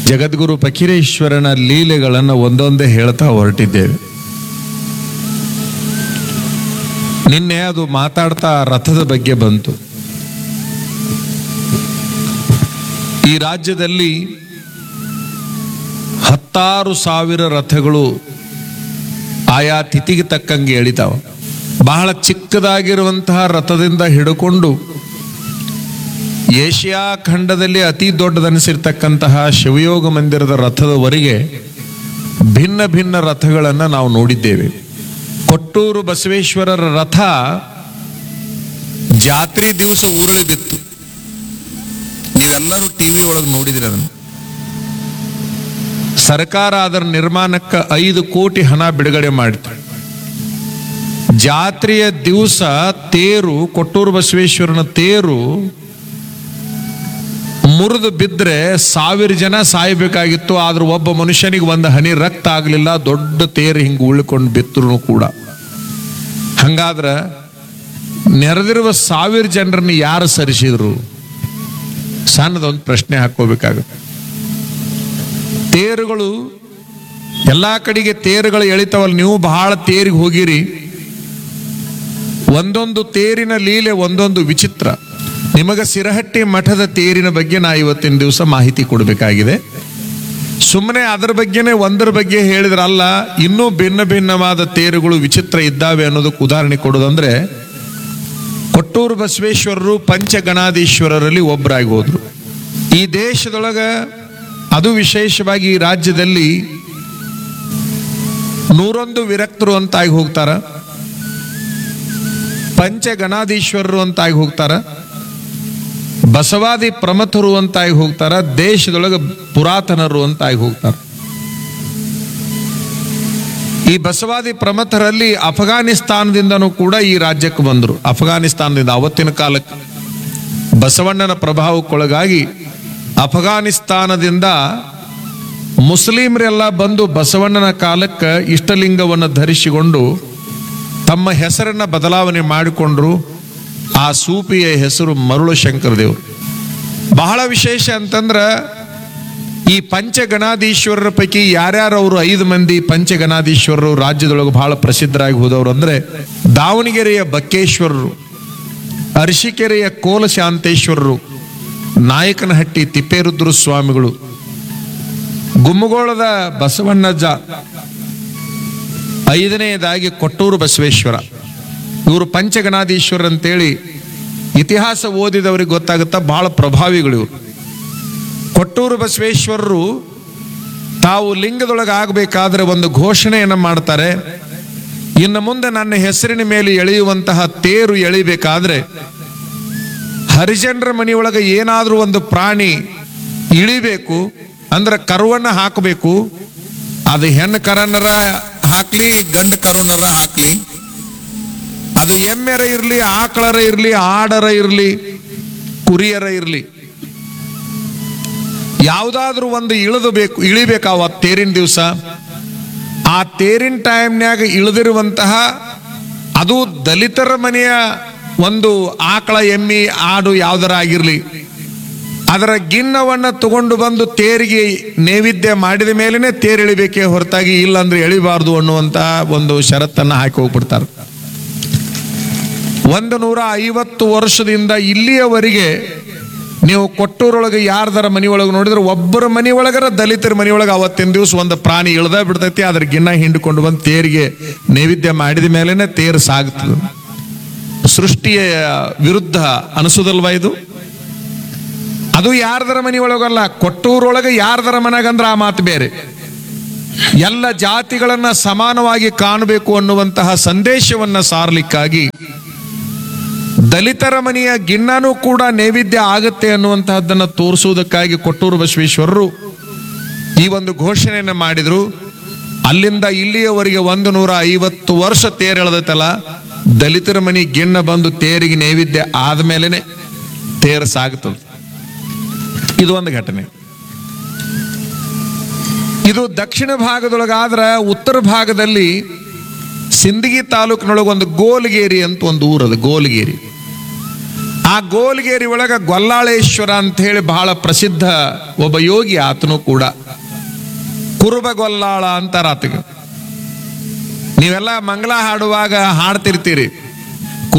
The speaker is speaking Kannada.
ಜಗದ್ಗುರು ಫಕೀರೇಶ್ವರನ ಲೀಲೆಗಳನ್ನು ಒಂದೊಂದೇ ಹೇಳ್ತಾ ಹೊರಟಿದ್ದೇವೆ ನಿನ್ನೆ ಅದು ಮಾತಾಡ್ತಾ ರಥದ ಬಗ್ಗೆ ಬಂತು ಈ ರಾಜ್ಯದಲ್ಲಿ ಹತ್ತಾರು ಸಾವಿರ ರಥಗಳು ಆಯಾ ತಿಥಿಗೆ ತಕ್ಕಂಗೆ ಎಳಿತಾವ ಬಹಳ ಚಿಕ್ಕದಾಗಿರುವಂತಹ ರಥದಿಂದ ಹಿಡ್ಕೊಂಡು ಏಷ್ಯಾ ಖಂಡದಲ್ಲಿ ಅತಿ ದೊಡ್ಡದನಿಸಿರ್ತಕ್ಕಂತಹ ಶಿವಯೋಗ ಮಂದಿರದ ರಥದವರೆಗೆ ಭಿನ್ನ ಭಿನ್ನ ರಥಗಳನ್ನು ನಾವು ನೋಡಿದ್ದೇವೆ ಕೊಟ್ಟೂರು ಬಸವೇಶ್ವರರ ರಥ ಜಾತ್ರೆ ದಿವಸ ಉರುಳಿ ಬಿತ್ತು ನೀವೆಲ್ಲರೂ ಟಿವಿ ಒಳಗೆ ನೋಡಿದ್ರಿ ಅದನ್ನು ಸರ್ಕಾರ ಅದರ ನಿರ್ಮಾಣಕ್ಕೆ ಐದು ಕೋಟಿ ಹಣ ಬಿಡುಗಡೆ ಮಾಡಿತು ಜಾತ್ರೆಯ ದಿವಸ ತೇರು ಕೊಟ್ಟೂರು ಬಸವೇಶ್ವರನ ತೇರು ಮುರಿದು ಬಿದ್ದರೆ ಸಾವಿರ ಜನ ಸಾಯಬೇಕಾಗಿತ್ತು ಆದ್ರೆ ಒಬ್ಬ ಮನುಷ್ಯನಿಗೆ ಒಂದು ಹನಿ ರಕ್ತ ಆಗಲಿಲ್ಲ ದೊಡ್ಡ ತೇರು ಹಿಂಗೆ ಉಳ್ಕೊಂಡು ಬಿತ್ತರು ಕೂಡ ಹಂಗಾದ್ರೆ ನೆರೆದಿರುವ ಸಾವಿರ ಜನರನ್ನ ಯಾರು ಸರಿಸಿದ್ರು ಸಣ್ಣದೊಂದು ಪ್ರಶ್ನೆ ಹಾಕೋಬೇಕಾಗುತ್ತೆ ತೇರುಗಳು ಎಲ್ಲಾ ಕಡೆಗೆ ತೇರುಗಳು ಎಳಿತಾವಲ್ಲ ನೀವು ಬಹಳ ತೇರಿಗೆ ಹೋಗಿರಿ ಒಂದೊಂದು ತೇರಿನ ಲೀಲೆ ಒಂದೊಂದು ವಿಚಿತ್ರ ನಿಮಗೆ ಸಿರಹಟ್ಟಿ ಮಠದ ತೇರಿನ ಬಗ್ಗೆ ನಾ ಇವತ್ತಿನ ದಿವಸ ಮಾಹಿತಿ ಕೊಡಬೇಕಾಗಿದೆ ಸುಮ್ಮನೆ ಅದರ ಬಗ್ಗೆನೇ ಒಂದರ ಬಗ್ಗೆ ಹೇಳಿದ್ರಲ್ಲ ಇನ್ನೂ ಭಿನ್ನ ಭಿನ್ನವಾದ ತೇರುಗಳು ವಿಚಿತ್ರ ಇದ್ದಾವೆ ಅನ್ನೋದಕ್ಕೆ ಉದಾಹರಣೆ ಕೊಡೋದಂದ್ರೆ ಕೊಟ್ಟೂರು ಬಸವೇಶ್ವರರು ಪಂಚಗಣಾಧೀಶ್ವರರಲ್ಲಿ ಒಬ್ಬರಾಗಿ ಹೋದ್ರು ಈ ದೇಶದೊಳಗ ಅದು ವಿಶೇಷವಾಗಿ ಈ ರಾಜ್ಯದಲ್ಲಿ ನೂರೊಂದು ವಿರಕ್ತರು ಅಂತಾಗಿ ಹೋಗ್ತಾರ ಪಂಚಗಣಾಧೀಶ್ವರರು ಅಂತಾಗಿ ಹೋಗ್ತಾರ ಬಸವಾದಿ ಪ್ರಮಥರು ಅಂತಾಗಿ ಹೋಗ್ತಾರ ದೇಶದೊಳಗೆ ಪುರಾತನರು ಅಂತಾಗಿ ಹೋಗ್ತಾರ ಈ ಬಸವಾದಿ ಪ್ರಮಥರಲ್ಲಿ ಅಫಘಾನಿಸ್ತಾನದಿಂದನೂ ಕೂಡ ಈ ರಾಜ್ಯಕ್ಕೆ ಬಂದರು ಅಫಘಾನಿಸ್ತಾನದಿಂದ ಅವತ್ತಿನ ಕಾಲಕ್ಕೆ ಬಸವಣ್ಣನ ಪ್ರಭಾವಕ್ಕೊಳಗಾಗಿ ಅಫಘಾನಿಸ್ತಾನದಿಂದ ಮುಸ್ಲಿಮರೆಲ್ಲ ಬಂದು ಬಸವಣ್ಣನ ಕಾಲಕ್ಕೆ ಇಷ್ಟಲಿಂಗವನ್ನು ಧರಿಸಿಕೊಂಡು ತಮ್ಮ ಹೆಸರನ್ನ ಬದಲಾವಣೆ ಮಾಡಿಕೊಂಡ್ರು ಆ ಸೂಪಿಯ ಹೆಸರು ಮರುಳು ಶಂಕರದೇವರು ಬಹಳ ವಿಶೇಷ ಅಂತಂದ್ರ ಈ ಪಂಚಗಣಾಧೀಶ್ವರರ ಪೈಕಿ ಯಾರ್ಯಾರು ಅವರು ಐದು ಮಂದಿ ಪಂಚಗಣಾಧೀಶ್ವರರು ರಾಜ್ಯದೊಳಗೆ ಬಹಳ ಪ್ರಸಿದ್ಧರಾಗಿ ಹೋದವರು ಅಂದ್ರೆ ದಾವಣಗೆರೆಯ ಬಕ್ಕೇಶ್ವರರು ಅರಸೀಕೆರೆಯ ಕೋಲಶಾಂತೇಶ್ವರರು ನಾಯಕನಹಟ್ಟಿ ತಿಪ್ಪೇರುದ್ರ ಸ್ವಾಮಿಗಳು ಗುಮ್ಮಗೋಳದ ಬಸವಣ್ಣಜ್ಜ ಐದನೆಯದಾಗಿ ಕೊಟ್ಟೂರು ಬಸವೇಶ್ವರ ಇವರು ಪಂಚಗಣಾಧೀಶ್ವರ ಅಂತೇಳಿ ಇತಿಹಾಸ ಓದಿದವರಿಗೆ ಗೊತ್ತಾಗುತ್ತಾ ಬಹಳ ಪ್ರಭಾವಿಗಳು ಇವರು ಕೊಟ್ಟೂರು ಬಸವೇಶ್ವರರು ತಾವು ಲಿಂಗದೊಳಗೆ ಆಗಬೇಕಾದ್ರೆ ಒಂದು ಘೋಷಣೆಯನ್ನು ಮಾಡ್ತಾರೆ ಇನ್ನು ಮುಂದೆ ನನ್ನ ಹೆಸರಿನ ಮೇಲೆ ಎಳೆಯುವಂತಹ ತೇರು ಎಳಿಬೇಕಾದ್ರೆ ಹರಿಜನರ ಮನೆಯೊಳಗೆ ಏನಾದರೂ ಒಂದು ಪ್ರಾಣಿ ಇಳಿಬೇಕು ಅಂದ್ರೆ ಕರುವನ್ನ ಹಾಕಬೇಕು ಅದು ಹೆಣ್ಣು ಕರನರ ಹಾಕ್ಲಿ ಗಂಡು ಕರುನರ ಹಾಕ್ಲಿ ಅದು ಎಮ್ಮೆರ ಇರಲಿ ಆಕಳರ ಇರಲಿ ಆಡರ ಇರಲಿ ಕುರಿಯರ ಇರಲಿ ಯಾವುದಾದ್ರೂ ಒಂದು ಇಳಿದು ಬೇಕು ಇಳಿಬೇಕಾವ ತೇರಿನ ದಿವಸ ಆ ತೇರಿನ ಟೈಮ್ನ್ಯಾಗ ಇಳಿದಿರುವಂತಹ ಅದು ದಲಿತರ ಮನೆಯ ಒಂದು ಆಕಳ ಎಮ್ಮಿ ಆಡು ಯಾವ್ದರ ಆಗಿರ್ಲಿ ಅದರ ಗಿನ್ನವನ್ನ ತಗೊಂಡು ಬಂದು ತೇರಿಗೆ ನೈವೇದ್ಯ ಮಾಡಿದ ಮೇಲೇನೆ ತೇರು ಎಳಿಬೇಕೇ ಹೊರತಾಗಿ ಇಲ್ಲ ಅಂದ್ರೆ ಎಳಿಬಾರ್ದು ಅನ್ನುವಂತ ಒಂದು ಷರತ್ತನ್ನ ಹಾಕಿ ಹೋಗ್ಬಿಡ್ತಾರೆ ಒಂದು ನೂರ ಐವತ್ತು ವರ್ಷದಿಂದ ಇಲ್ಲಿಯವರೆಗೆ ನೀವು ಕೊಟ್ಟೂರೊಳಗೆ ಯಾರ್ದರ ಮನೆಯೊಳಗೆ ನೋಡಿದ್ರೆ ಒಬ್ಬರ ಮನೆಯೊಳಗರ ದಲಿತರ ಮನೆಯೊಳಗೆ ಅವತ್ತಿನ ದಿವಸ ಒಂದು ಪ್ರಾಣಿ ಇಳ್ದ ಬಿಡ್ತೈತಿ ಅದ್ರ ಗಿನ್ನ ಹಿಂಡಿಕೊಂಡು ಬಂದು ತೇರಿಗೆ ನೈವೇದ್ಯ ಮಾಡಿದ ಮೇಲೇನೆ ತೇರು ಸಾಗುತ್ತದೆ ಸೃಷ್ಟಿಯ ವಿರುದ್ಧ ಅನಿಸೋದಲ್ವಾ ಇದು ಅದು ಯಾರ್ದರ ಮನೆಯೊಳಗಲ್ಲ ಕೊಟ್ಟೂರೊಳಗೆ ಯಾರ್ದರ ಮನೆಗಂದ್ರೆ ಆ ಮಾತು ಬೇರೆ ಎಲ್ಲ ಜಾತಿಗಳನ್ನ ಸಮಾನವಾಗಿ ಕಾಣಬೇಕು ಅನ್ನುವಂತಹ ಸಂದೇಶವನ್ನ ಸಾರ್ಲಿಕ್ಕಾಗಿ ದಲಿತರ ಮನೆಯ ಗಿಣ್ಣನೂ ಕೂಡ ನೈವೇದ್ಯ ಆಗತ್ತೆ ಅನ್ನುವಂತಹದ್ದನ್ನ ತೋರಿಸುವುದಕ್ಕಾಗಿ ಕೊಟ್ಟೂರು ಬಸವೇಶ್ವರರು ಈ ಒಂದು ಘೋಷಣೆಯನ್ನು ಮಾಡಿದ್ರು ಅಲ್ಲಿಂದ ಇಲ್ಲಿಯವರೆಗೆ ಒಂದು ನೂರ ಐವತ್ತು ವರ್ಷ ತೇರು ಎಳೆದೈತಲ್ಲ ದಲಿತರ ಮನೆ ಗಿಣ್ಣ ಬಂದು ತೇರಿಗೆ ನೈವೇದ್ಯ ಆದ್ಮೇಲೆನೆ ತೇರು ಸಾಗುತ್ತದೆ ಇದು ಒಂದು ಘಟನೆ ಇದು ದಕ್ಷಿಣ ಭಾಗದೊಳಗಾದ್ರ ಉತ್ತರ ಭಾಗದಲ್ಲಿ ಸಿಂದಗಿ ತಾಲೂಕಿನೊಳಗೆ ಒಂದು ಗೋಲ್ಗೇರಿ ಅಂತ ಒಂದು ಊರದು ಗೋಲ್ಗೇರಿ ಆ ಗೋಲ್ಗೇರಿ ಒಳಗ ಗೊಲ್ಲಾಳೇಶ್ವರ ಅಂತ ಹೇಳಿ ಬಹಳ ಪ್ರಸಿದ್ಧ ಒಬ್ಬ ಯೋಗಿ ಆತನು ಕೂಡ ಕುರುಬ ಗೊಲ್ಲಾಳ ಅಂತಾರ ಆತಗೆ ನೀವೆಲ್ಲ ಮಂಗಲ ಹಾಡುವಾಗ ಹಾಡ್ತಿರ್ತೀರಿ